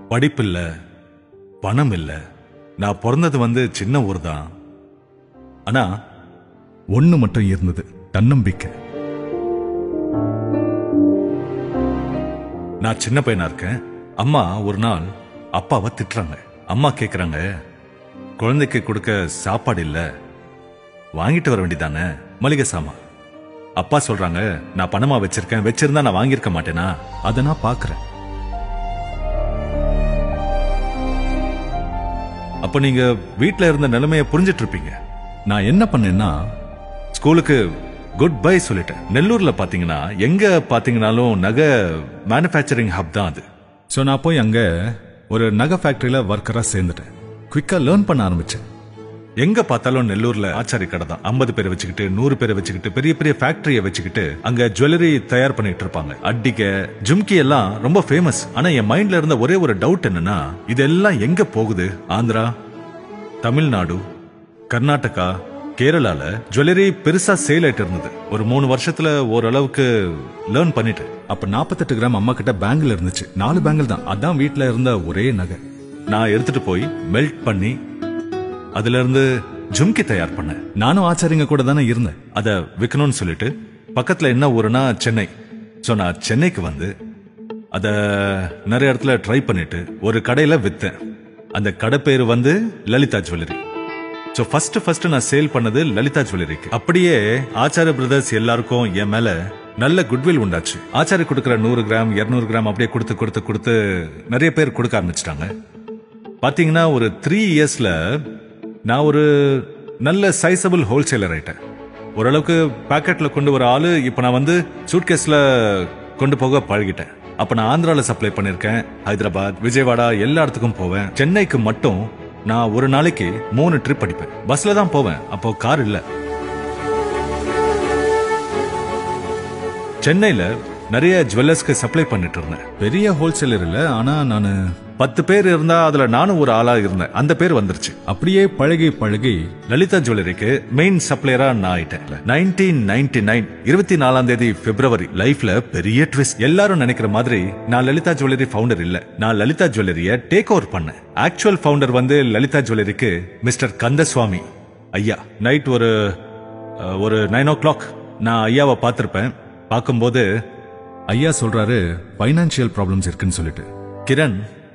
படிப்பு இல்ல பணம் இல்ல நான் பிறந்தது வந்து சின்ன ஊர் தான் ஆனா ஒண்ணு மட்டும் இருந்தது தன்னம்பிக்கை நான் சின்ன பையனா இருக்கேன் அம்மா ஒரு நாள் அப்பாவை திட்டுறாங்க அம்மா கேக்குறாங்க குழந்தைக்கு கொடுக்க சாப்பாடு இல்ல வாங்கிட்டு வர வேண்டியதானே மளிகை சாமான் அப்பா சொல்றாங்க நான் பணமா வச்சிருக்கேன் வச்சிருந்தா நான் வாங்கியிருக்க மாட்டேனா அதை நான் பார்க்கறேன் அப்ப நீங்க வீட்ல இருந்த நிலைமைய புரிஞ்சிட்டு இருப்பீங்க நான் என்ன பண்ணேன்னா ஸ்கூலுக்கு குட் பை சொல்லிட்டேன் நெல்லூர்ல பாத்தீங்கன்னா எங்க பாத்தீங்கன்னாலும் நகை மேனுஃபேக்சரிங் ஹப் தான் அது ஸோ நான் போய் அங்க ஒரு நகை ஃபேக்டரியில ஒர்க்கரா சேர்ந்துட்டேன் குவிக்கா லேர்ன் பண்ண ஆரம்பிச்சேன் எங்க பார்த்தாலும் நெல்லூர்ல ஆச்சாரி கடை தான் ஐம்பது பேரை வச்சுக்கிட்டு நூறு பேரை வச்சுக்கிட்டு பெரிய பெரிய ஃபேக்டரியை வச்சுக்கிட்டு அங்க ஜுவல்லரி தயார் பண்ணிட்டு இருப்பாங்க அட்டிகை ஜும்கி எல்லாம் ரொம்ப ஃபேமஸ் ஆனா என் மைண்ட்ல இருந்த ஒரே ஒரு டவுட் என்னன்னா இதெல்லாம் எங்க போகுது ஆந்திரா தமிழ்நாடு கர்நாடகா கேரளால ஜுவல்லரி பெருசா சேல் ஆயிட்டு இருந்தது ஒரு மூணு வருஷத்துல ஓரளவுக்கு லேர்ன் பண்ணிட்டேன் அப்ப 48 கிராம் அம்மா கிட்ட பேங்கில் இருந்துச்சு நாலு பேங்கில் தான் அதான் வீட்ல இருந்த ஒரே நகை நான் எடுத்துட்டு போய் மெல்ட் பண்ணி அதுல இருந்து ஜும்கி தயார் பண்ணேன் நானும் ஆச்சாரிங்க கூட தானே இருந்தேன் அதை விற்கணும்னு சொல்லிட்டு பக்கத்துல என்ன ஊருனா சென்னை ஸோ நான் சென்னைக்கு வந்து அதை நிறைய இடத்துல ட்ரை பண்ணிட்டு ஒரு கடையில வித்தேன் அந்த கடை பேர் வந்து Lalitha jewellery so first first நான் சேல் பண்ணது லலிதா ஜுவல்லரிக்கு அப்படியே ஆச்சார பிரதர்ஸ் எல்லாருக்கும் என் மேல நல்ல குட்வில் உண்டாச்சு ஆச்சாரி கொடுக்குற நூறு கிராம் இருநூறு கிராம் அப்படியே கொடுத்து கொடுத்து கொடுத்து நிறைய பேர் கொடுக்க ஆரம்பிச்சிட்டாங்க பாத்தீங்கன்னா ஒரு த்ரீ இயர்ஸ்ல நான் ஒரு நல்ல சைசபிள் ஹோல்சேலர் ஆயிட்டேன் ஓரளவுக்கு பாக்கெட்ல கொண்டு வர ஆளு இப்போ நான் வந்து சூட்கேஸ்ல கொண்டு போக பழகிட்டேன் அப்ப நான் ஆந்திரால சப்ளை பண்ணிருக்கேன் ஹைதராபாத் விஜயவாடா எல்லா இடத்துக்கும் போவேன் சென்னைக்கு மட்டும் நான் ஒரு நாளைக்கு மூணு ட்ரிப் அடிப்பேன் பஸ்ல தான் போவேன் அப்போ கார் இல்ல சென்னையில நிறைய ஜுவல்லர்ஸ்க்கு சப்ளை பண்ணிட்டு இருந்தேன் பெரிய ஹோல்சேலர் இல்ல ஆனா நான் பத்து பேர் இருந்தா அதுல நானும் ஒரு ஆளா இருந்தேன் அந்த பேர் வந்துருச்சு அப்படியே பழகி பழகி லலிதா ஜுவல்லரிக்கு மெயின் சப்ளையரா நான் ஆயிட்டேன் நைன்டீன் நைன்டி நைன் இருபத்தி நாலாம் தேதி பிப்ரவரி லைஃப்ல பெரிய ட்விஸ்ட் எல்லாரும் நினைக்கிற மாதிரி நான் லலிதா ஜுவல்லரி ஃபவுண்டர் இல்ல நான் லலிதா ஜுவல்லரிய டேக் ஓவர் பண்ணேன் ஆக்சுவல் ஃபவுண்டர் வந்து லலிதா ஜுவல்லரிக்கு மிஸ்டர் கந்தசுவாமி ஐயா நைட் ஒரு அஹ், ஒரு நைன் ஓ கிளாக் நான் ஐயாவை பார்த்திருப்பேன் பார்க்கும்போது ஐயா சொல்றாரு ஃபைனான்சியல் ப்ராப்ளம்ஸ் இருக்குன்னு சொல்லிட்டு கிரண்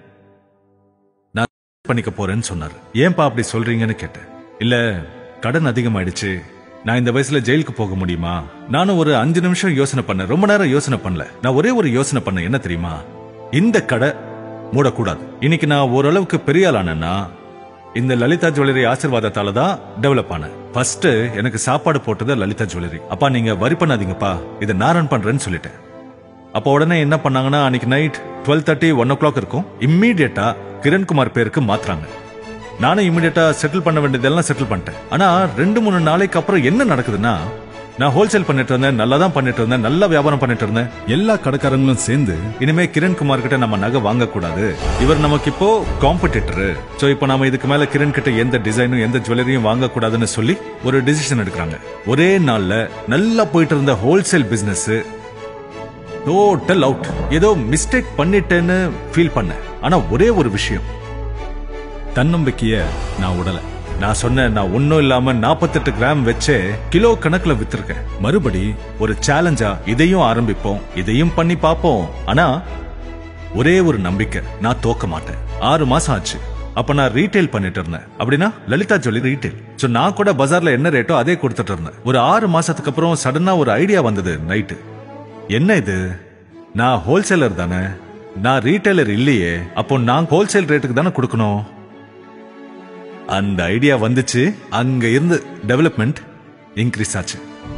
நான் பண்ணிக்க போறேன்னு சொன்னாரு ஏன்பா அப்படி சொல்றீங்கன்னு கேட்டேன் இல்ல கடன் அதிகமாயிடுச்சு நான் இந்த வயசுல ஜெயிலுக்கு போக முடியுமா நானும் ஒரு அஞ்சு நிமிஷம் யோசனை பண்ணேன் ரொம்ப நேரம் யோசனை பண்ணல நான் ஒரே ஒரு யோசனை பண்ணேன் என்ன தெரியுமா இந்த கடை மூடக்கூடாது இன்னைக்கு நான் ஓரளவுக்கு பெரிய ஆளானேன்னா இந்த லலிதா ஜுவல்லரி ஆசீர்வாதத்தால தான் டெவலப் ஆனேன் ஃபர்ஸ்ட் எனக்கு சாப்பாடு போட்டது லலிதா ஜுவல்லரி அப்பா நீங்க வரி பண்ணாதீங்கப்பா இதை நான் ரன் பண்றேன்னு சொல்லிட்டேன் அப்போ உடனே என்ன பண்ணாங்கன்னா அன்னைக்கு night twelve thirty one o'clock இருக்கும் இம்மீடியட்டா கிரண்குமார் பேருக்கு மாத்துறாங்க நானும் இம்மீடியட்டா செட்டில் பண்ண வேண்டியதெல்லாம் செட்டில் பண்ணிட்டேன் ஆனா ரெண்டு மூணு நாளைக்கு அப்புறம் என்ன நடக்குதுன்னா நான் ஹோல்சேல் பண்ணிட்டு இருந்தேன் நல்லா தான் பண்ணிட்டு இருந்தேன் நல்லா வியாபாரம் பண்ணிட்டு இருந்தேன் எல்லா கடைக்காரங்களும் சேர்ந்து இனிமே கிரண்குமார் கிட்ட நம்ம நகை வாங்கக்கூடாது இவர் நமக்கு இப்போ காம்படிட்டர் சோ இப்போ நாம இதுக்கு மேல கிரண் கிட்ட எந்த டிசைனும் எந்த ஜுவல்லரியும் வாங்கக்கூடாதுன்னு சொல்லி ஒரு டிசிஷன் எடுக்கிறாங்க ஒரே நாள்ல நல்லா போயிட்டு இருந்த ஹோல்சேல் பிசினஸ் டோட்டல் அவுட் ஏதோ மிஸ்டேக் பண்ணிட்டேன்னு ஃபீல் பண்ணேன் ஆனா ஒரே ஒரு விஷயம் தன்னம்பிக்கைய நான் உடல நான் சொன்னேன் நான் ஒன்னும் இல்லாம 48 கிராம் வச்சே கிலோ கணக்குல வித்திருக்கேன் மறுபடி ஒரு சேலஞ்சா இதையும் ஆரம்பிப்போம் இதையும் பண்ணி பார்ப்போம் ஆனா ஒரே ஒரு நம்பிக்கை நான் தோக்க மாட்டேன் ஆறு மாசம் ஆச்சு அப்ப நான் ரீட்டைல் பண்ணிட்டு இருந்தேன் அப்படின்னா லலிதா ஜுவல்லரி ரீட்டைல் சோ நான் கூட பஜார்ல என்ன ரேட்டோ அதே கொடுத்துட்டு இருந்தேன் ஒரு ஆறு மாசத்துக்கு அப்புறம் சடனா ஒரு ஐடியா வந்தது நைட்டு என்ன இது நான் ஹோல்சேலர் தானே நான் ரீட்டைலர் இல்லையே அப்போ நான் ஹோல்சேல் ரேட்டுக்கு தானே கொடுக்கணும் அந்த ஐடியா வந்துச்சு அங்க இருந்து டெவலப்மெண்ட் இன்க்ரீஸ் ஆச்சு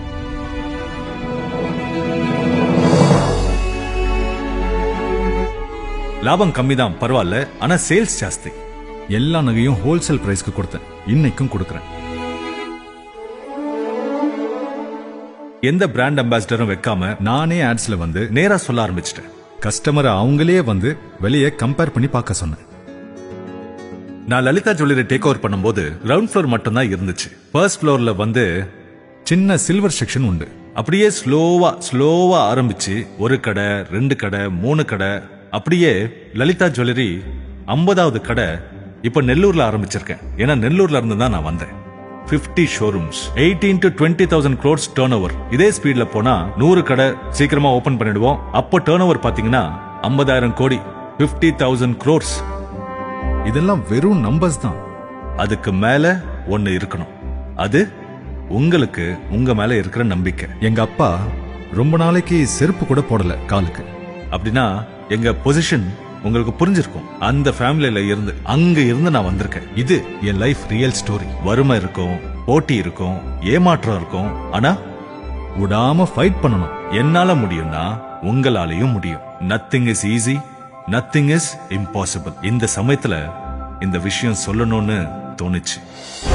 லாபம் கம்மி தான் பரவாயில்ல ஆனா சேல்ஸ் ஜாஸ்தி எல்லா நகையும் ஹோல்சேல் பிரைஸ்க்கு கொடுத்தேன் இன்னைக்கும் கொடுக்கறேன் எந்த பிராண்ட் அம்பாசிடரும் வைக்காம நானே ஆட்ஸ்ல வந்து நேரா சொல்ல ஆரம்பிச்சிட்டேன் கஸ்டமரை அவங்களே வந்து வெளியே கம்பேர் பண்ணி பார்க்க சொன்னேன் நான் லலிதா ஜுவல்லரி டேக் ஓவர் பண்ணும்போது கிரவுண்ட் ஃப்ளோர் மட்டும்தான் இருந்துச்சு ஃபர்ஸ்ட் ஃப்ளோர்ல வந்து சின்ன சில்வர் செக்ஷன் உண்டு அப்படியே ஸ்லோவா ஸ்லோவா ஆரம்பிச்சு ஒரு கடை ரெண்டு கடை மூணு கடை அப்படியே லலிதா ஜுவல்லரி ஐம்பதாவது கடை இப்ப நெல்லூர்ல ஆரம்பிச்சிருக்கேன் ஏன்னா நெல்லூர்ல இருந்து தான் நான் வந்தேன் 50 showrooms eighteen to twenty thousand crores turnover இதே ஸ்பீட்ல போனா நூறு கடை சீக்கிரமா ஓபன் பண்ணிடுவோம் அப்போ டேர்ன் ஓவர் பாத்தீங்கன்னா ஐம்பதாயிரம் கோடி 50000 தௌசண்ட் க்ரோர்ஸ் இதெல்லாம் வெறும் நம்பர்ஸ் தான் அதுக்கு மேல ஒண்ணு இருக்கணும் அது உங்களுக்கு உங்க மேல இருக்கிற நம்பிக்கை எங்க அப்பா ரொம்ப நாளைக்கு செருப்பு கூட போடல காலுக்கு அப்படின்னா எங்க பொசிஷன் உங்களுக்கு புரிஞ்சிருக்கும் அந்த ஃபேமிலியில இருந்து அங்க இருந்து நான் வந்திருக்கேன் இது என் லைஃப் ரியல் ஸ்டோரி வறுமை இருக்கும் போட்டி இருக்கும் ஏமாற்றம் இருக்கும் ஆனா விடாம ஃபைட் பண்ணணும் என்னால முடியும்னா உங்களாலையும் முடியும் nothing is easy nothing is impossible இந்த சமயத்துல இந்த விஷயம் சொல்லணும்னு தோணுச்சு